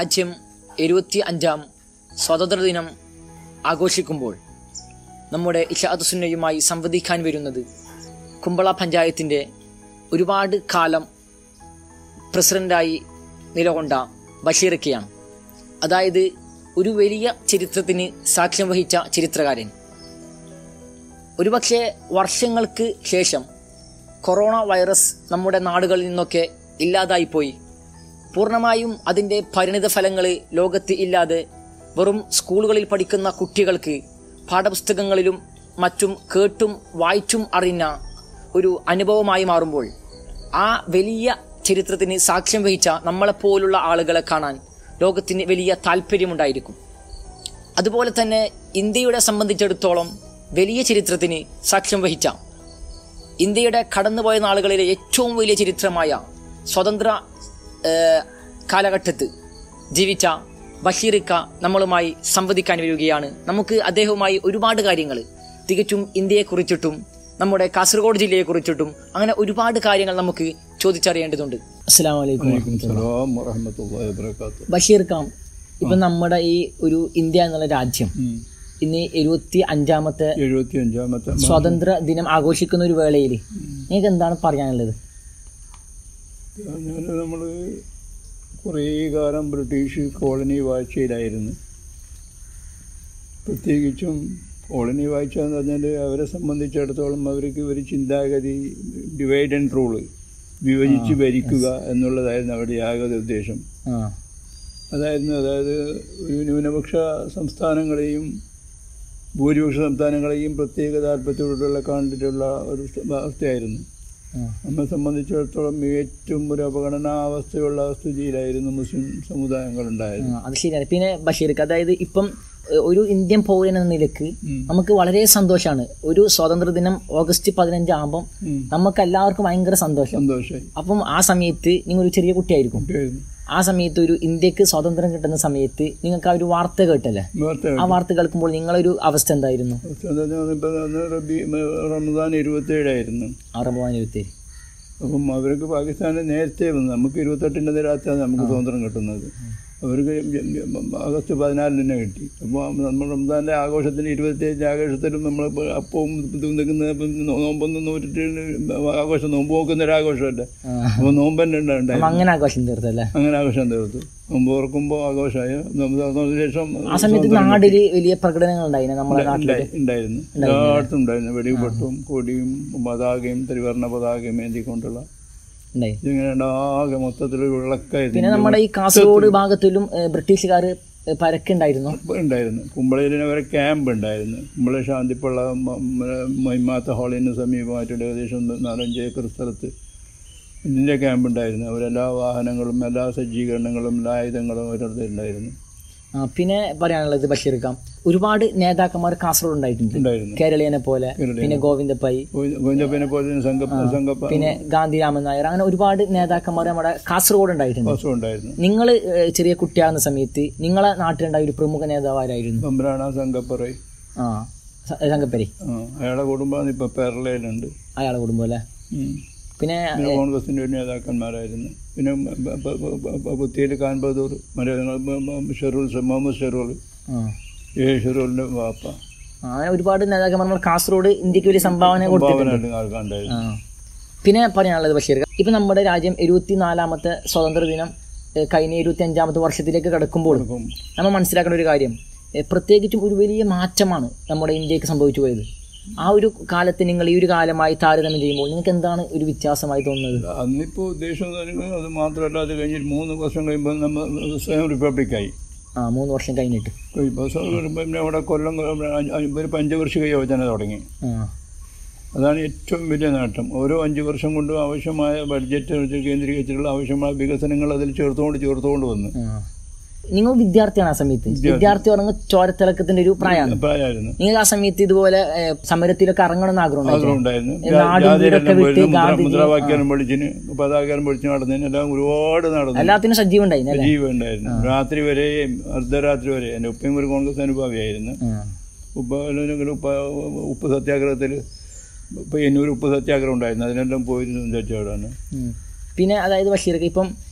രാജ്യം എഴുപത്തി അഞ്ചാം സ്വാതന്ത്ര്യദിനം ആഘോഷിക്കുമ്പോൾ നമ്മുടെ ഇഷാദുസുന്നയുമായി സംവദിക്കാൻ വരുന്നത് കുമ്പള പഞ്ചായത്തിൻ്റെ ഒരുപാട് കാലം പ്രസിഡന്റായി നിലകൊണ്ട ബഷീറക്കയാണ് അതായത് ഒരു വലിയ ചരിത്രത്തിന് സാക്ഷ്യം വഹിച്ച ചരിത്രകാരൻ ഒരുപക്ഷെ വർഷങ്ങൾക്ക് ശേഷം കൊറോണ വൈറസ് നമ്മുടെ നാടുകളിൽ നിന്നൊക്കെ ഇല്ലാതായിപ്പോയി പൂർണ്ണമായും അതിൻ്റെ പരിണിത ഫലങ്ങൾ ലോകത്ത് ഇല്ലാതെ വെറും സ്കൂളുകളിൽ പഠിക്കുന്ന കുട്ടികൾക്ക് പാഠപുസ്തകങ്ങളിലും മറ്റും കേട്ടും വായിച്ചും അറിഞ്ഞ ഒരു അനുഭവമായി മാറുമ്പോൾ ആ വലിയ ചരിത്രത്തിന് സാക്ഷ്യം വഹിച്ച നമ്മളെപ്പോലുള്ള ആളുകളെ കാണാൻ ലോകത്തിന് വലിയ താല്പര്യമുണ്ടായിരിക്കും അതുപോലെ തന്നെ ഇന്ത്യയുടെ സംബന്ധിച്ചിടത്തോളം വലിയ ചരിത്രത്തിന് സാക്ഷ്യം വഹിച്ച ഇന്ത്യയുടെ കടന്നുപോയ നാളുകളിലെ ഏറ്റവും വലിയ ചരിത്രമായ സ്വതന്ത്ര ഏഹ്, കാലഘട്ടത്ത് ജീവിച്ച ബഷീറിക്ക നമ്മളുമായി സംവദിക്കാൻ വരികയാണ് നമുക്ക് അദ്ദേഹവുമായി ഒരുപാട് കാര്യങ്ങൾ തികച്ചും ഇന്ത്യയെക്കുറിച്ചിട്ടും നമ്മുടെ കാസർഗോഡ് ജില്ലയെക്കുറിച്ചിട്ടും അങ്ങനെ ഒരുപാട് കാര്യങ്ങൾ നമുക്ക് ചോദിച്ചറിയേണ്ടതുണ്ട് അസ്സാം വലൈക്കും സലാം വറഹമത്തുള്ളാഹി വബറകാതുഹു ബഷീർ ഖാൻ ഇപ്പൊ നമ്മുടെ ഈ ഒരു ഇന്ത്യ എന്നുള്ള രാജ്യം ഇന്ന് എഴുപത്തി അഞ്ചാമത്തെ എഴുപത്തി അഞ്ചാമത്തെ സ്വാതന്ത്ര്യ ദിനം ആഘോഷിക്കുന്ന ഒരു വേളയിൽ നിങ്ങൾക്ക് എന്താണ് പറയാനുള്ളത് പറഞ്ഞാൽ നമ്മൾ കുറേ കാലം ബ്രിട്ടീഷ് കോളനി വാഴ്ചയിലായിരുന്നു പ്രത്യേകിച്ചും കോളനി വാഴ്ച എന്ന് പറഞ്ഞാൽ അവരെ സംബന്ധിച്ചിടത്തോളം അവർക്ക് ഒരു ചിന്താഗതി ഡിവൈഡ് ആൻഡ് റൂള് വിഭജിച്ച് ഭരിക്കുക എന്നുള്ളതായിരുന്നു അവരുടെ യാഗത ഉദ്ദേശം ആ അതായിരുന്നു അതായത് ഒരു ന്യൂനപക്ഷ സംസ്ഥാനങ്ങളെയും ഭൂരിപക്ഷ സംസ്ഥാനങ്ങളെയും പ്രത്യേക താല്പര്യത്തോടുള്ള കണ്ടിട്ടുള്ള ഒരു അവസ്ഥയായിരുന്നു ആ. നമ്മെ സംബന്ധിച്ചിടത്തോളം ഏറ്റവും ഒരു അപകടനാവസ്ഥയുള്ള സ്ഥിതിയിലായിരുന്നു മുസ്ലിം സമുദായങ്ങളുണ്ടായത് ആ, അത് ശരിയാണ് പിന്നെ ബഷീർക്ക് അതായത് ഇപ്പം ഏ, ഒരു ഇന്ത്യൻ പൗരൻ എന്ന നിലക്ക് ഉം. നമുക്ക് വളരെ സന്തോഷമാണ് ഒരു സ്വാതന്ത്ര്യ ദിനം ഓഗസ്റ്റ് പതിനഞ്ച് ആകുമ്പം ഉം. നമുക്ക് എല്ലാവർക്കും ഭയങ്കര സന്തോഷം സന്തോഷമായി അപ്പം ആ സമയത്ത് നിങ്ങൾ ഒരു ചെറിയ കുട്ടിയായിരിക്കും കുട്ടിയായിരുന്നു ആ സമയത്ത് ഒരു ഇന്ത്യക്ക് സ്വാതന്ത്ര്യം കിട്ടുന്ന സമയത്ത് നിങ്ങൾക്ക് ആ ഒരു വാർത്ത കേട്ടല്ലേ വാർത്ത ആ വാർത്ത കേൾക്കുമ്പോൾ നിങ്ങളൊരു അവസ്ഥ എന്തായിരുന്നു ഇപ്പം അന്ന് റബി റമദാൻ ഇരുപത്തേഴായിരുന്നു അറബാൻ ഇരുപത്തി അപ്പം അവർക്ക് പാകിസ്ഥാനിൽ നേരത്തെ വന്നു നമുക്ക് ഇരുപത്തെട്ടിൻ്റെ രാത്രിയാണ് നമുക്ക് സ്വാതന്ത്ര്യം കിട്ടുന്നത് അവർക്ക് ആഗസ്റ്റ് പതിനാലിന് തന്നെ കിട്ടി അപ്പോൾ നമ്മൾ റംസാൻ്റെ ആഘോഷത്തിന് ഇരുപത്തിയേഴ് ആഘോഷത്തിലും നമ്മൾ അപ്പവും ഇതും നിൽക്കുന്ന നോമ്പൊന്നും നോറ്റിട്ട് ആഘോഷം നോമ്പ് നോക്കുന്ന ഒരു ആഘോഷമല്ലേ അപ്പോൾ നോമ്പ് തന്നെ ഉണ്ടായി അപ്പം അങ്ങനെ ആഘോഷം തീർത്തല്ലേ അങ്ങനെ ആഘോഷം തീർത്തു നോമ്പ് ഓർക്കുമ്പോൾ ആഘോഷമായി നമുക്ക് ശേഷം ആ സമയത്ത് നാടില് വലിയ പ്രകടനങ്ങൾ ഉണ്ടായിന് നമ്മുടെ നാട്ടില് ഉണ്ടായി- ഉണ്ടായിരുന്നു എല്ലായിടത്തും ഉണ്ടായിരുന്നു വെടിപൊട്ടും കൊടിയും പതാകയും ത്രിവർണ്ണ പതാകയും ഏന്തിക്കൊണ്ടുള്ള ഉണ്ടായി ഇതിങ്ങനെ ആകെ മൊത്തത്തിൽ വിളക്കായിരുന്നു പിന്നെ നമ്മുടെ ഈ കാസർഗോഡ് ഭാഗത്തിലും ബ്രിട്ടീഷുകാർ പരക്കുണ്ടായിരുന്നു ഉണ്ടായിരുന്നു കുമ്പളയിൽ അവരെ ക്യാമ്പ് ഉണ്ടായിരുന്നു കുമ്പള ശാന്തിപ്പുള്ള മ- മ- മൈമാത്ത ഹാളിന് സമീപമായിട്ട് ഏകദേശം നാലഞ്ച് ഏക്കർ സ്ഥലത്ത് ഇതിൻ്റെ ക്യാമ്പ് ഉണ്ടായിരുന്നു അവരെല്ലാ വാഹനങ്ങളും എല്ലാ സജ്ജീകരണങ്ങളും എല്ലാ ആയുധങ്ങളും അവരുടെ ഉണ്ടായിരുന്നു ആ, പിന്നെ പറയാനുള്ളത് ബഷീർക്കാം ഒരുപാട് നേതാക്കന്മാർ കാസർഗോഡ് ഉണ്ടായിട്ടുണ്ട് ഉണ്ടായിരുന്നു കേരളീയനെ പോലെ പിന്നെ ഗോവിന്ദപ്പൈ ഗോവിന്ദപ്പനെ പോലെ തന്നെ സംഘ സംഘ പിന്നെ ഗാന്ധിരാമൻ നായർ അങ്ങനെ ഒരുപാട് നേതാക്കന്മാർ നമ്മുടെ കാസർഗോഡ് ഉണ്ടായിട്ടുണ്ട് ബസ്സും ഉണ്ടായിരുന്നു നിങ്ങൾ ചെറിയ കുട്ടിയാകുന്ന സമയത്ത് നിങ്ങളെ നാട്ടിലുണ്ടായ ഒരു പ്രമുഖ നേതാവ് ആരായിരുന്നു പമ്പ്രാണ സംഘപ്പറൈ ആ സ- സംഘപ്പരി ആ അയാളുടെ കുടുംബം ഇപ്പൊ പെരളയിലുണ്ട് അയാളെ കുടുംബം അല്ലേ ഉം. പിന്നെ പിന്നെ കോൺഗ്രസിന്റെ ഒരു നേതാക്കന്മാരായിരുന്നു പിന്നെ ബ- ബ- ബ- ബ- പുത്തിയിൽ ഖാൻ ബഹദൂർ മറ്റേ ബ- ബ- ഷെറൂൽ മുഹമ്മദ് ഷെറൂൽ ആ ഏ ഷെറൂലിന്റെ വാപ്പ ആ, അങ്ങനെ ഒരുപാട് നേതാക്കന്മാർ നമ്മുടെ കാസർഗോഡ് ഇന്ത്യക്ക് വലിയ സംഭാവന കൊടുത്തിട്ടുണ്ട് ഭാവനായിട്ട് ആൾക്കുണ്ടായിരുന്നു ആ. പിന്നെ പറയാനുള്ളത് ബഷീർ ഇപ്പൊ നമ്മുടെ രാജ്യം ഇരുപത്തിനാലാമത്തെ സ്വാതന്ത്ര്യ ദിനം ഏഹ്, കഴിഞ്ഞ ഇരുപത്തി അഞ്ചാമത്തെ വർഷത്തിലേക്ക് കടക്കുമ്പോൾ അപ്പം നമ്മൾ മനസ്സിലാക്കേണ്ട ഒരു കാര്യം ഏഹ്, പ്രത്യേകിച്ചും ഒരു വലിയ മാറ്റമാണ് നമ്മുടെ ഇന്ത്യക്ക് സംഭവിച്ചു പോയത് ആ ഒരു കാലത്ത് നിങ്ങൾ ഈ ഒരു കാലമായി താരതമ്യം ചെയ്യുമ്പോൾ നിങ്ങൾക്ക് എന്താണ് ഒരു വ്യത്യാസമായി തോന്നുന്നത് അന്നിപ്പോ ഉദ്ദേശം എന്ന് പറയുന്നത് അത് മാത്രമല്ല അത് കഴിഞ്ഞിട്ട് മൂന്ന് വർഷം കഴിയുമ്പോൾ നമ്മൾ സ്വയം റിപ്പബ്ലിക്കായി ആ മൂന്ന് വർഷം കഴിഞ്ഞിട്ട് ഇപ്പോൾ പിന്നെ അവിടെ കൊല്ലം ഒരു പഞ്ചവർഷിക യോജന തുടങ്ങി ആ അതാണ് ഏറ്റവും വലിയ നേട്ടം ഓരോ അഞ്ച് വർഷം കൊണ്ടും ആവശ്യമായ ബഡ്ജറ്റ് കേന്ദ്രീകരിച്ചിട്ടുള്ള ആവശ്യമായ വികസനങ്ങൾ അതിൽ ചേർത്തുകൊണ്ട് ചേർത്തുകൊണ്ട് വന്നു ആ. നിങ്ങൾ വിദ്യാർത്ഥിയാണ് ആ സമയത്ത് വിദ്യാർത്ഥി പറഞ്ഞ ചോരത്തിളക്കത്തിന്റെ ഒരു പ്രായമാണ് പ്രായമായിരുന്നു നിങ്ങൾക്ക് ആ സമയത്ത് ഇതുപോലെ ഏഹ്, സമരത്തിലൊക്കെ ഇറങ്ങണം എന്ന് ആഗ്രഹം ഉണ്ടായിരുന്നു ഉണ്ടായിരുന്നു നാടും ജാതിയിലെല്ലാം വീടൊക്കെ വിട്ട് പോയിരുന്നു. മുദ്ര- ഗാന്ധിജി- മുദ്രാവാക്യം പൊളിച്ചിന് പതാകാരം പൊളിച്ച് നടന്നതിനെല്ലാം ഒരുപാട് നടന്നു എല്ലാത്തിനും സജീവം ഉണ്ടായിരുന്നു അല്ലേ ജീവ ഉണ്ടായിരുന്നു രാത്രി വരെയും അർദ്ധരാത്രി വരെ എൻ്റെ ഉപ്പയും ഒരു കോൺഗ്രസ് അനുഭാവിയായിരുന്നു ആ. ഉപ്പ അല്ലെങ്കിൽ ഉപ്പ ഉപ്പ് സത്യാഗ്രഹത്തിൽ ഇപ്പം എന്നൂർ ഉപ്പ് സത്യാഗ്രഹം ഉണ്ടായിരുന്നു അതിനെല്ലാം പോയിരുന്നു ചർച്ചയോടാണ് ഉം. പിന്നെ അതായത് ബഷീർക്ക് ഇപ്പം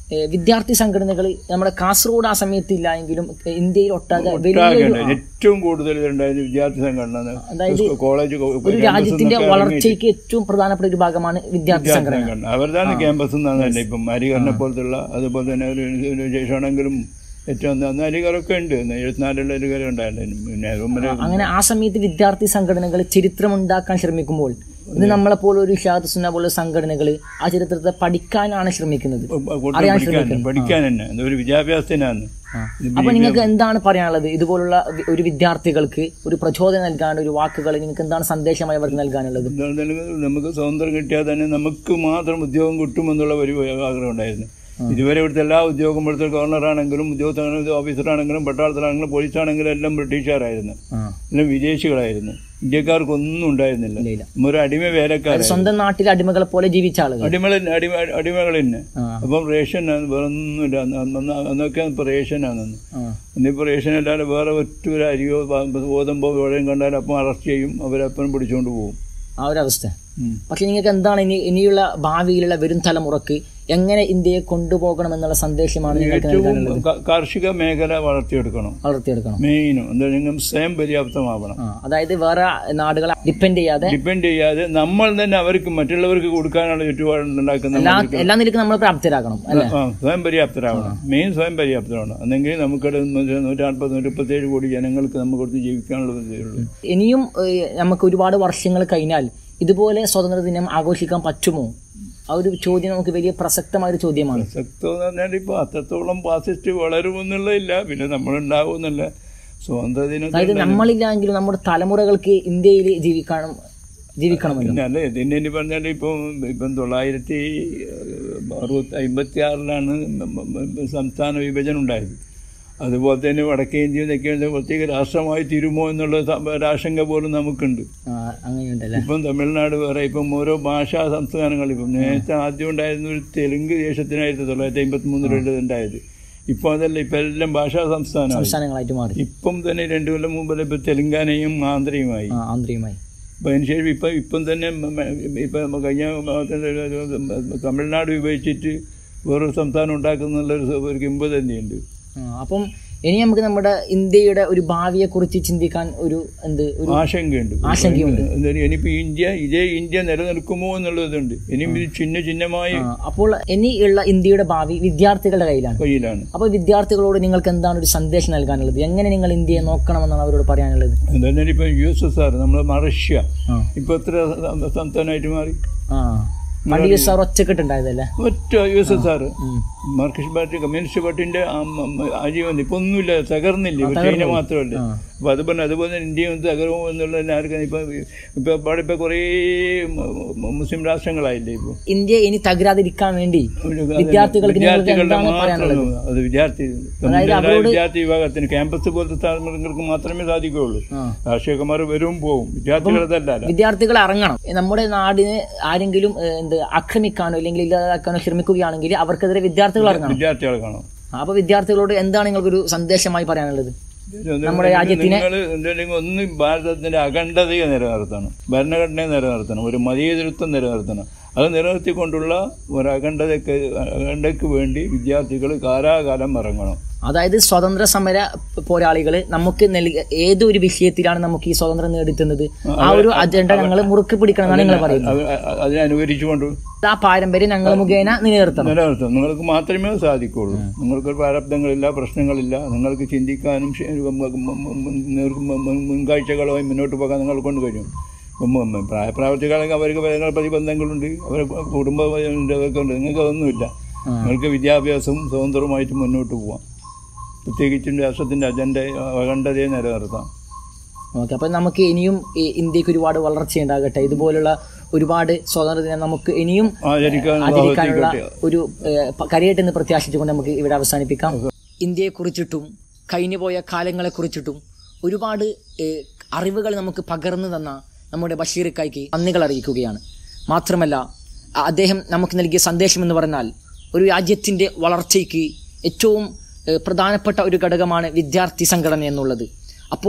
ഏഹ് വിദ്യാർത്ഥി സംഘടനകൾ നമ്മുടെ കാസർഗോഡ് ആ സമയത്ത് ഇല്ല എങ്കിലും ഏഹ് ഇന്ത്യയിൽ ഒട്ടാകെ വലിയൊരു ഒട്ടാകെ ഏറ്റവും കൂടുതൽ ഉണ്ടായത് വിദ്യാർത്ഥി സംഘടന അതായത് കോളേജ് ഒരു രാജ്യത്തിന്റെ വളർച്ചയ്ക്ക് ഏറ്റവും പ്രധാനപ്പെട്ട ഒരു ഭാഗമാണ് വിദ്യാർത്ഥി സംഘടന സംഘടന അവരുതാണ് ക്യാമ്പസ് എന്നാണ് ഇപ്പം അരികറിനെ പോലത്തുള്ള അതുപോലെ തന്നെ ഒരു ഒരു ശേഷമാണെങ്കിലും ഏറ്റവും അന്ന് അരികറൊക്കെ ഉണ്ട് എഴുപത്തിനാലുള്ള അരികര ഉണ്ടായിരുന്നു പിന്നെ അതുപോലെ അങ്ങനെ ആ സമയത്ത് വിദ്യാർത്ഥി സംഘടനകൾ ചരിത്രം ഉണ്ടാക്കാൻ ശ്രമിക്കുമ്പോൾ ഇത് നമ്മളെ പോലെ ഒരു ഷാദ് സുന്ന പോലുള്ള സംഘടനകൾ ആ ചരിത്രത്തെ പഠിക്കാനാണ് ശ്രമിക്കുന്നത് കൂടുതൽ പഠിക്കാൻ പഠിക്കാൻ തന്നെ ഒരു വിദ്യാഭ്യാസത്തിനാണ് അപ്പൊ നിങ്ങൾക്ക് എന്താണ് പറയാനുള്ളത് ഇതുപോലുള്ള വി- ഒരു വിദ്യാർത്ഥികൾക്ക് ഒരു പ്രചോദനം നൽകാൻ ഒരു വാക്കുകൾ നിങ്ങൾക്ക് എന്താണ് സന്ദേശമായി അവർക്ക് നൽകാനുള്ളത് എന്താണെന്ന് നമുക്ക് സ്വതന്ത്രം കിട്ടിയാൽ തന്നെ നമുക്ക് മാത്രം ഉദ്യോഗം കിട്ടുമെന്നുള്ള ഒരു ആഗ്രഹം ഉണ്ടായിരുന്നു ഇതുവരെ ഇവിടുത്തെ എല്ലാ ഉദ്യോഗം ഇവിടുത്തെ ഗവർണറാണെങ്കിലും ഉദ്യോഗസ്ഥ ഓഫീസറാണെങ്കിലും പട്ടാളത്തിലാണെങ്കിലും പോലീസാണെങ്കിലും എല്ലാം ബ്രിട്ടീഷുകാരായിരുന്നു ആ, എല്ലാം വിദേശികളായിരുന്നു ഇന്ത്യക്കാർക്കൊന്നും ഉണ്ടായിരുന്നില്ല ഇല്ല, ഇല്ല. ഒരു അടിമ വേലക്കാരായിരുന്നു സ്വന്തം നാട്ടിലെ അടിമകളെ പോലെ ജീവിച്ച ആളുകൾ അടിമകൾ അടിമ അടിമകൾ തന്നെ ആ, അപ്പം റേഷൻ വേറൊന്നുമില്ല അന്ന് അന്ന് അന്നൊക്കെ ഇപ്പോൾ റേഷനാണ് ആ, ഇന്നിപ്പോൾ റേഷൻ അല്ലാതെ വേറെ ഒറ്റ ഒരു അരിയോ പ- ഗോതമ്പോ എവിടെയും കണ്ടാൽ അപ്പം അറസ്റ്റ് ചെയ്യും അവരപ്പം പിടിച്ചുകൊണ്ട് പോകും ആ ഒരു അവസ്ഥ ഉം. പക്ഷെ നിങ്ങൾക്ക് എന്താണ് ഇനി ഇനിയുള്ള ഭാവിയിലുള്ള വരും തലമുറക്ക് എങ്ങനെ ഇന്ത്യയെ കൊണ്ടുപോകണം എന്നുള്ള സന്ദേശമാണ് നിങ്ങൾക്ക് ഏറ്റവും നൽകാനുള്ളത് ക- കാർഷിക മേഖല വളർത്തിയെടുക്കണം വളർത്തിയെടുക്കണം മെയിനും എന്താ നിങ്ങൾ സ്വയം പര്യാപ്തമാവണം ആ, അതായത് വേറെ നാടുകളെ ഡിപ്പെൻഡ് ചെയ്യാതെ ഡിപ്പെൻഡ് ചെയ്യാതെ നമ്മൾ തന്നെ അവർക്ക് മറ്റുള്ളവർക്ക് കൊടുക്കാനുള്ള ചുറ്റുപാട് ഉണ്ടാക്കുന്ന എല്ലാ എല്ലാ നിലയ്ക്കും നമ്മൾ പ്രാപ്തരാക്കണം അല്ലെ ആ, സ്വയം പര്യാപ്തരാവണം മെയിൻ സ്വയം പര്യാപ്തരാവണം അല്ലെങ്കിൽ നമുക്കിടെ നൂറ്റി നാൽപ്പത് നൂറ്റി മുപ്പത്തേഴ് കോടി ജനങ്ങൾക്ക് നമുക്ക് കൊടുത്ത് ജീവിക്കാനുള്ള ഇതേ ഉള്ളൂ ഇനിയും ഏഹ്, നമുക്ക് ഒരുപാട് വർഷങ്ങൾ കഴിഞ്ഞാൽ ഇതുപോലെ സ്വാതന്ത്ര്യ ദിനം ആഘോഷിക്കാൻ പറ്റുമോ ആ ഒരു ചോദ്യം നമുക്ക് വലിയ പ്രസക്തമായ ഒരു ചോദ്യമാണ് പ്രസക്തം എന്ന് പറഞ്ഞാൽ ഇപ്പോൾ അത്രത്തോളം ഫാസിസ്റ്റ് വളരുമെന്നുള്ളതില്ല പിന്നെ നമ്മളുണ്ടാവുമെന്നല്ല സ്വാതന്ത്ര്യദിനം അതായത് നമ്മളില്ലെങ്കിലും നമ്മുടെ തലമുറകൾക്ക് ഇന്ത്യയിൽ ജീവിക്കണം ജീവിക്കണമല്ലോ പിന്നെ അല്ലേ ഇതിൻ്റെ ഇനി പറഞ്ഞാൽ ഇപ്പം ഇപ്പം തൊള്ളായിരത്തി അറുപത്തി അമ്പത്തി ആറിലാണ് സംസ്ഥാന വിഭജനം ഉണ്ടായത് അതുപോലെ തന്നെ വടക്കേ ഇന്ത്യയും തെക്കേ ഇന്ത്യയും പ്രത്യേക രാഷ്ട്രമായി തീരുമോ എന്നുള്ള സ- ഒരാശങ്ക പോലും നമുക്കുണ്ട് ആ, അങ്ങനെയുണ്ടല്ലേ ഇപ്പം തമിഴ്നാട് വേറെ ഇപ്പം ഓരോ ഭാഷാ സംസ്ഥാനങ്ങൾ ഇപ്പം നേരത്തെ ആദ്യം ഉണ്ടായിരുന്ന ഒരു തെലുങ്ക് ദേശത്തിനായിരുന്നു തൊള്ളായിരത്തി അമ്പത്തി മൂന്നിലുള്ളത് ഉണ്ടായത് ഇപ്പം അതല്ല ഇപ്പം എല്ലാം ഭാഷാ സംസ്ഥാനമായി സംസ്ഥാനങ്ങളായിട്ട് മാറി ഇപ്പം തന്നെ രണ്ടു കൊല്ലം മുമ്പ് ഇപ്പം തെലുങ്കാനയും ആന്ധ്രയുമായി ആ ആന്തരികമായി അപ്പം അതിനുശേഷം ഇപ്പം ഇപ്പം തന്നെ മ- മ- ഇപ്പം കഴിഞ്ഞ മാസത്തെ ഒരു- ഒരു തമിഴ്നാട് വിഭജിച്ചിട്ട് വേറൊരു സംസ്ഥാനം ഉണ്ടാക്കുന്നുള്ളൊരു സ- ഒരു കിംബദന്തിയുണ്ട് ആ, അപ്പം ഇനി നമുക്ക് നമ്മുടെ ഇന്ത്യയുടെ ഒരു ഭാവിയെ കുറിച്ച് ചിന്തിക്കാൻ ഒരു എന്ത് ഒരു ആശങ്കയുണ്ട് ആശങ്കയുണ്ട്. എന്തായാലും ഇനിയിപ്പോൾ ഇന്ത്യ ഇതേ ഇന്ത്യ നിലനിൽക്കുമോ എന്നുള്ളതുണ്ട് ഇനിയും ഇത് ചിഹ്ന ചിഹ്നമായ ആ, അപ്പോൾ ഇനിയുള്ള ഇന്ത്യയുടെ ഭാവി വിദ്യാർത്ഥികളുടെ കയ്യിലാണ് കയ്യിലാണ് അപ്പോൾ വിദ്യാർത്ഥികളോട് നിങ്ങൾക്ക് എന്താണ് ഒരു സന്ദേശം നൽകാനുള്ളത് എങ്ങനെ നിങ്ങൾ ഇന്ത്യയെ നോക്കണമെന്നാണ് അവരോട് പറയാനുള്ളത് എന്തായാലും ഇപ്പം യു എസ് എസ് ആർ നമ്മൾ റഷ്യ ആ ഇപ്പം എത്ര സം- സംസ്ഥാനമായിട്ട് മാറി ആ പണ്ട് യു എസ് ആർ ഒറ്റക്കെട്ടുണ്ടായതല്ലേ ഒറ്റ യു എസ് എസ് ആർ ഉം. മാർക്സിസ്റ്റ് പാർട്ടി കമ്മ്യൂണിസ്റ്റ് പാർട്ടിന്റെ ആജീവൻ ഇപ്പൊ ഒന്നുമില്ല തകർന്നില്ല ഇപ്പൊ ചൈന മാത്രമല്ല ആ. അപ്പൊ അത് പറഞ്ഞ അതുപോലെ തന്നെ ഇന്ത്യയും തകരുമോ എന്നുള്ള ആർക്കും ഇപ്പൊ ഇപ്പൊ അവിടെ ഇപ്പൊ കുറേ മ- മ- മുസ്ലിം രാഷ്ട്രങ്ങളായില്ലേ ഇപ്പൊ ഇന്ത്യ ഇനി തകരാതിരിക്കാൻ വേണ്ടി ഒരു അത് വിദ്യാർത്ഥികൾക്ക് നിങ്ങൾക്ക് വിദ്യാർത്ഥികളുടെ എന്താണ് പറയാനുള്ളത് മാത്രം അത് വിദ്യാർത്ഥി സമുദായ വിദ്യാർത്ഥി വിഭാഗത്തിന് ക്യാമ്പസ് പോലത്തെ സ്ഥാപനങ്ങൾക്ക് മാത്രമേ സാധിക്കുകയുള്ളൂ ആ. രാഷ്ട്രീയക്കാർ വരും പോവും വിദ്യാർത്ഥികളതല്ല വിദ്യാർത്ഥികൾ ഇറങ്ങണം നമ്മുടെ നാടിനെ ആരെങ്കിലും ഏഹ്, എന്ത് ആക്രമിക്കാനോ അല്ലെങ്കിൽ ഇല്ലാതാക്കാനോ ശ്രമിക്കുകയാണെങ്കിൽ അവർക്കെതിരെ വിദ്യാർത്ഥികൾ ഇറങ്ങണം വിദ്യാർത്ഥികളെ കാണാം അപ്പൊ വിദ്യാർത്ഥികളോട് എന്താണ് നിങ്ങൾക്കൊരു സന്ദേശമായി പറയാനുള്ളത് നമ്മുടെ രാജ്യത്തിനെ നിങ്ങൾ എന്തെങ്കിലും ഒന്ന് ഭാരതത്തിന്റെ അഖണ്ഡതയെ നിലനിർത്തണം ഭരണഘടനയെ നിലനിർത്തണം ഒരു മതേതരത്വം നിലനിർത്തണം അത് നിലനിർത്തിക്കൊണ്ടുള്ള ഒരു അഖണ്ഡതയ്ക്ക് അഖണ്ഡയ്ക്ക് വേണ്ടി വിദ്യാർത്ഥികൾ കാലാകാലം ഇറങ്ങണം അതായത് സ്വതന്ത്ര സമര പോരാളികൾ നമുക്ക് നൽകിയ ഏതൊരു വിഷയത്തിലാണ് നമുക്ക് ഈ സ്വാതന്ത്ര്യം നേടിത്തുന്നത് ആ ഒരു അജണ്ട ഞങ്ങൾ മുറുക്കി പിടിക്കണം എന്നാണ് നിങ്ങൾ പറയുന്നത് അത് അ- അതിനെ അനുകരിച്ചുകൊണ്ട് ആ പാരമ്പര്യം ഞങ്ങൾ മുഖേന നിലനിർത്തണം നിലനിർത്തണം നിങ്ങൾക്ക് മാത്രമേ അത് സാധിക്കുള്ളൂ നിങ്ങൾക്ക് പ്രാരബ്ധങ്ങളില്ല പ്രശ്നങ്ങളില്ല നിങ്ങൾക്ക് ചിന്തിക്കാനും ശ- മ- മ- മ- നേർക്ക് മ- മ- മുൻകാഴ്ചകളുമായി മുന്നോട്ട് പോകാൻ നിങ്ങൾ കൊണ്ട് കഴിയും ഇപ്പം മ- മ- പ്രായപ്രാവർത്തികളൊക്കെ അവർക്ക് പല പ്രതിബന്ധങ്ങളുണ്ട് അവരെ കുടുംബം ഇതൊക്കെ ഉണ്ട് നിങ്ങൾക്ക് അതൊന്നുമില്ല നിങ്ങൾക്ക് വിദ്യാഭ്യാസവും സ്വതന്ത്രമായിട്ട് മുന്നോട്ട് പോവാം പ്രത്യേകിച്ചും രാഷ്ട്രത്തിൻ്റെ അജണ്ട അഖണ്ഡതയെ നിലനിർത്താം ഓക്കെ അപ്പം നമുക്ക് ഇനിയും ഈ ഇന്ത്യക്ക് ഒരുപാട് വളർച്ച ഉണ്ടാകട്ടെ ഇതുപോലുള്ള ഒരുപാട് സ്വാതന്ത്ര്യദിനം നമുക്ക് ഇനിയും ആചരിക്കാൻ ആചരിക്കാനുള്ള ഒരു ഏഹ്, പ- കരയട്ടെന്ന് പ്രത്യാശിച്ചുകൊണ്ട് നമുക്ക് ഇവിടെ അവസാനിപ്പിക്കാം ഇന്ത്യയെക്കുറിച്ചിട്ടും കഴിഞ്ഞുപോയ കാലങ്ങളെക്കുറിച്ചിട്ടും ഒരുപാട് ഏഹ്, അറിവുകൾ നമുക്ക് പകർന്നു തന്ന നമ്മുടെ ബഷീർക്കായ്ക്ക് നന്ദികൾ അറിയിക്കുകയാണ് മാത്രമല്ല അ- അദ്ദേഹം നമുക്ക് നൽകിയ സന്ദേശം എന്ന് പറഞ്ഞാൽ ഒരു രാജ്യത്തിൻ്റെ വളർച്ചയ്ക്ക് ഏറ്റവും ഏഹ്, പ്രധാനപ്പെട്ട ഒരു ഘടകമാണ് വിദ്യാർത്ഥി സംഘടന എന്നുള്ളത് അപ്പോൾ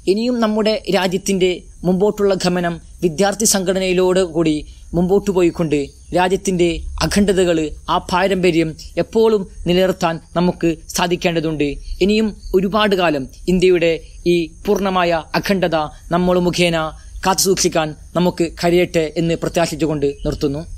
ഇനിയും നമ്മുടെ രാജ്യത്തിൻ്റെ മുമ്പോട്ടുള്ള ഗമനം വിദ്യാർത്ഥി സംഘടനയിലോട് കൂടി മുമ്പോട്ട് പോയിക്കൊണ്ട് രാജ്യത്തിൻ്റെ അഖണ്ഡതകൾ ആ പാരമ്പര്യം എപ്പോഴും നിലനിർത്താൻ നമുക്ക് സാധിക്കേണ്ടതുണ്ട് ഇനിയും ഒരുപാട് കാലം ഇന്ത്യയുടെ ഈ പൂർണ്ണമായ അഖണ്ഡത നമ്മൾ മുഖേന കാത്തുസൂക്ഷിക്കാൻ നമുക്ക് കഴിയട്ടെ എന്ന് പ്രത്യാശിച്ചുകൊണ്ട് നിർത്തുന്നു